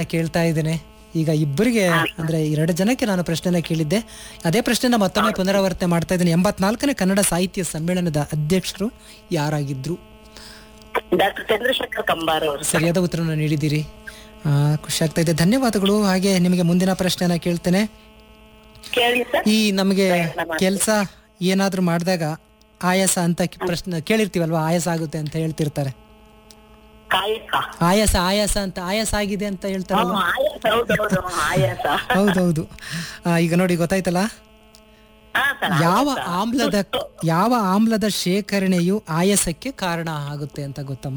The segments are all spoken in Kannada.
ಕೇಳ್ತಾ ಇದ್ದೇನೆ ಈಗ ಇಬ್ಬರಿಗೆ ಅಂದ್ರೆ ಎರಡು ಜನಕ್ಕೆ ನಾನು ಪ್ರಶ್ನೆನ ಕೇಳಿದ್ದೆ ಅದೇ ಪ್ರಶ್ನೆನ ಮತ್ತೊಮ್ಮೆ ಪುನರಾವರ್ತನೆ ಮಾಡ್ತಾ ಇದ್ದೀನಿ ಎಂಬತ್ನಾಲ್ಕನೇ ಕನ್ನಡ ಸಾಹಿತ್ಯ ಸಮ್ಮೇಳನದ ಅಧ್ಯಕ್ಷರು ಯಾರಾಗಿದ್ರು ಡಾಕ್ಟರ್ ಚಂದ್ರಶೇಖರ್ ಕಂಬಾರ್ ಅವರು ಸರಿಯಾದ ಉತ್ತರವನ್ನು ನೀಡಿದ್ದೀರಿ ಆ, ಖುಷಿ ಆಗ್ತಾ ಇದೆ ಧನ್ಯವಾದಗಳು ಹಾಗೆ ನಿಮಗೆ ಮುಂದಿನ ಪ್ರಶ್ನೆನ ಕೇಳ್ತೇನೆ ಕೇಳಿ ಸರ್ ಈ ನಮಗೆ ಕೆಲಸ ಏನಾದ್ರೂ ಮಾಡಿದಾಗ ಆಯಾಸ ಅಂತ ಕಿ- ಪ್ರಶ್ನೆ ಕೇಳಿರ್ತೀವಲ್ವಾ ಆಯಾಸ ಆಗುತ್ತೆ ಅಂತ ಹೇಳ್ತಿರ್ತಾರೆ ಕಾಯಕ ಆಯಾಸ ಆಯಾಸ ಅಂತ ಆಯಾಸ ಆಗಿದೆ ಅಂತ ಹೇಳ್ತಾರಲ್ವಾ ಹ್ಮ್, ಆಯಾಸ ಹೌದೌದು ಆಯಾಸ ಹೌದೌದು ಆ, ಈಗ ನೋಡಿ ಗೊತ್ತಾಯ್ತಲ್ಲ ಹಾ ಸರ್ ಯಾವ ಆಮ್ಲದ ಯಾವ ಆಮ್ಲದ ಶೇಖರಣೆಯು ಆಯಾಸಕ್ಕೆ ಕಾರಣ ಆಗುತ್ತೆ ಅಂತ ಗೊತ್ತಮ್ಮ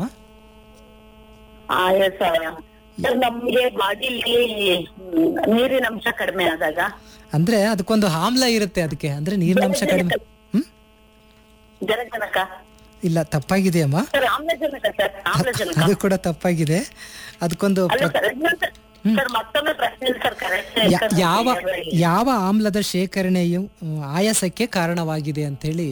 ಆಯಾಸ ಸರ್, ನಮ್ಗೆ ಬಾಡಿಲಿ ನೀರಿನ ಅಂಶ ಕಡಿಮೆ ಆದಾಗ ಅಂದ್ರೆ ಅದಕ್ಕೊಂದು ಆಮ್ಲ ಇರುತ್ತೆ ಅದಕ್ಕೆ ಅಂದ್ರೆ ನೀರಿನ ಅಂಶ ಕಡಿಮೆ ಹ್ಮ್ ಜಲಜನಕ ಇಲ್ಲ ತಪ್ಪಾಗಿದೆಯಮ್ಮ ಸರ್ ಆಮ್ಲಜನಕ ಸರ್ ಆಮ್ಲಜನಕ ಅದು ಕೂಡ ತಪ್ಪಾಗಿದೆ ಅದಕ್ಕೊಂದು ಅಲ್ಲ ಸರ್ ಇನ್ನೊಂದು ಸರ್ ಮತ್ತೊಮ್ಮೆ ಪ್ರಶ್ನೆ ಇಲ್ಲ ಸರ್ ಕರೆಕ್ಟ್ ಯಾ- ಯಾವ ಯಾವ ಆಮ್ಲದ ಶೇಖರಣೆಯು ಹ್ಮ್, ಆಯಾಸಕ್ಕೆ ಕಾರಣವಾಗಿದೆ ಅಂತ ಹೇಳಿ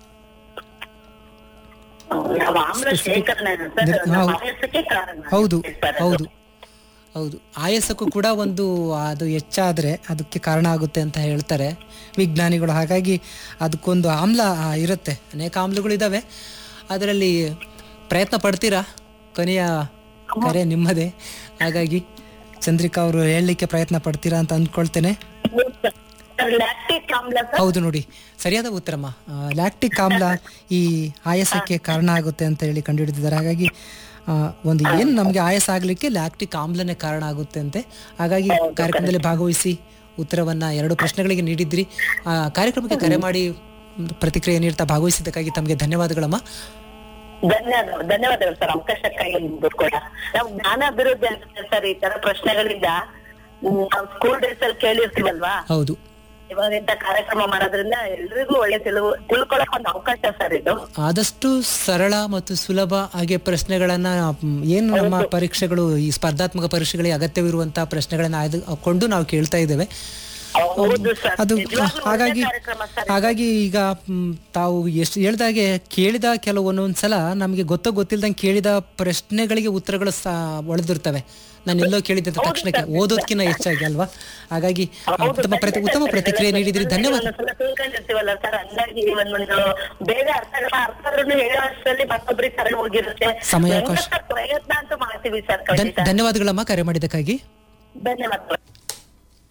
ನಾವು ಆಮ್ಲ ಶೇಖರಣೆ ಸರ್ ನಿರ್- ನಮ್ಮ ನಾವು- ಆಯಾಸಕ್ಕೆ ಕಾರಣ ಹೌದು ಸರ್ ಅದು. ಹೌದು ಹೌದು ಆಯಾಸಕ್ಕೂ ಕೂಡ ಒಂದು ಅದು ಹೆಚ್ಚಾದ್ರೆ ಅದಕ್ಕೆ ಕಾರಣ ಆಗುತ್ತೆ ಅಂತ ಹೇಳ್ತಾರೆ ವಿಜ್ಞಾನಿಗಳು ಹಾಗಾಗಿ ಅದಕ್ಕೊಂದು ಆಮ್ಲ ಆ, ಇರುತ್ತೆ ಅನೇಕ ಆಮ್ಲಗಳು ಇದಾವೆ ಅದರಲ್ಲಿ ಪ್ರಯತ್ನ ಪಡ್ತೀರಾ ಕೊನೆಯ ಕರೆ ನಿಮ್ಮದೇ ಹಾಗಾಗಿ ಚಂದ್ರಿಕಾ ಅವರು ಹೇಳಲಿಕ್ಕೆ ಪ್ರಯತ್ನ ಪಡ್ತೀರಾ ಅಂತ ಅಂದ್ಕೊಳ್ತೇನೆ ಸರ್ ಲ್ಯಾಕ್ಟಿಕ್ ಆಮ್ಲ ಸರ್ ಹೌದು ನೋಡಿ ಸರಿಯಾದ ಉತ್ತರಮ್ಮ ಲ್ಯಾಕ್ಟಿಕ್ ಆಮ್ಲ ಈ ಆಯಾಸಕ್ಕೆ ಕಾರಣ ಆಗುತ್ತೆ ಅಂತ ಹೇಳಿ ಕಂಡುಹಿಡಿದಿದ್ದಾರೆ ಹಾಗಾಗಿ ಆ, ಒಂದು ಏನು ನಮಗೆ ಆಯಾಸ ಆಗ್ಲಿಕ್ಕೆ ಲ್ಯಾಕ್ಟಿಕ್ ಆಮ್ಲನೇ ಕಾರಣ ಆಗುತ್ತೆ ಅಂತೆ ಹಾಗಾಗಿ ಕಾರ್ಯಕ್ರಮದಲ್ಲಿ ಭಾಗವಹಿಸಿ ಉತ್ತರವನ್ನ ಎರಡು ಪ್ರಶ್ನೆಗಳಿಗೆ ನೀಡಿದ್ರಿ ಆ ಕಾರ್ಯಕ್ರಮಕ್ಕೆ ಕರೆ ಮಾಡಿ ಒಂದು ಪ್ರತಿಕ್ರಿಯೆ ನೀಡ್ತಾ ಭಾಗವಹಿಸಿದ್ದಕ್ಕಾಗಿ ತಮಗೆ ಧನ್ಯವಾದಗಳಮ್ಮ ಧನ್ಯವಾದ ಧನ್ಯವಾದಗಳು ಸರ್ ಅವಕಾಶಕ್ಕಾಗಿ ನಿಮ್ದು ಕೂಡ ನಾವು ಜ್ಞಾನ ಅಭಿವೃದ್ಧಿ ಆಗುತ್ತೆ ಸರ್ ಈ ತರ ಪ್ರಶ್ನೆಗಳಿಂದ ಹ್ಮ್, ನಾವು ಸ್ಕೂಲ್ ಡೇಸ್ ಅಲ್ಲಿ ಕೇಳಿರ್ತೀವಲ್ವಾ ಹೌದು ಇವಾಗ ಇಂತ ಕಾರ್ಯಕ್ರಮ ಮಾಡೋದ್ರಿಂದ ಎಲ್ರಿಗೂ ಒಳ್ಳೆ ತಿಳಿವು ತಿಳ್ಕೊಳಕ್ ಒಂದು ಅವಕಾಶ ಸರ್ ಇದು ಆದಷ್ಟು ಸರಳ ಮತ್ತು ಸುಲಭ ಹಾಗೆ ಪ್ರಶ್ನೆಗಳನ್ನ ಮ್, ಏನು ನಮ್ಮ ಪರೀಕ್ಷೆಗಳು ಈ ಸ್ಪರ್ಧಾತ್ಮಕ ಪರೀಕ್ಷೆಗಳಿಗೆ ಅಗತ್ಯವಿರುವಂತಹ ಪ್ರಶ್ನೆಗಳನ್ನ ಆಯ್ದುಕೊಂಡು ನಾವು ಕೇಳ್ತಾ ಇದ್ದೇವೆ ಹೌದು ಸರ್ ಅದು ನಿಜವಾಗ್ಲೂ ಒಳ್ಳೆ ಹಾಗಾಗಿ ಕಾರ್ಯಕ್ರಮ ಸರ್ ಹಾಗಾಗಿ ಈಗ ಮ್, ತಾವು ಎಷ್ಟು ಹೇಳ್ದಾಗೆ ಕೇಳಿದ ಕೆಲವೊಂದೊಂದ್ಸಲ ನಮಗೆ ಗೊತ್ತೋ ಗೊತ್ತಿಲ್ದಂಗೆ ಕೇಳಿದ ಪ್ರಶ್ನೆಗಳಿಗೆ ಉತ್ತರಗಳು ಸಹ ಒಳೆದಿರ್ತವೆ ನಾನು ಎಲ್ಲೋ ಕೇಳಿದ ತಕ್ಷಣಕ್ಕೆ ಓದೋದ್ಕಿಂತ ಹೆಚ್ಚಾಗಿ ಅಲ್ವಾ ಹಾಗಾಗಿ ಆ, ಉತ್ತಮ ಪ್ರತಿ ಉತ್ತಮ ಪ್ರತಿಕ್ರಿಯೆ ನೀಡಿದ್ರಿ ಧನ್ಯವಾದ ಒಂದೊಂದ್ಸಲ ತಿಳ್ಕೊಂಡಿರ್ತೀವಲ್ಲ ಸರ್ ಹಂಗಾಗಿ ಒಂದೊಂದು ಬೇಗ ಅರ್ಥ ಆಗಲ್ಲ ಅರ್ಥ ಆದ್ರೂ ಹೇಳೋ ಅಷ್ಟರಲ್ಲಿ ಮತ್ತೊಬ್ರಿಗೆ ಕರೆ ಹೋಗಿರುತ್ತೆ ಸಮಯಾವಕಾಶ. ಹೆಂಗೋ ಸರ್ ಪ್ರಯತ್ನ ಅಂತೂ ಮಾಡ್ತೀವಿ ಸರ್ ಧನ್- ಖಂಡಿತ ಧನ್ಯವಾದಗಳಮ್ಮ ಕರೆ ಮಾಡಿದ್ದಕ್ಕಾಗಿ ಧನ್ಯವಾದಗಳು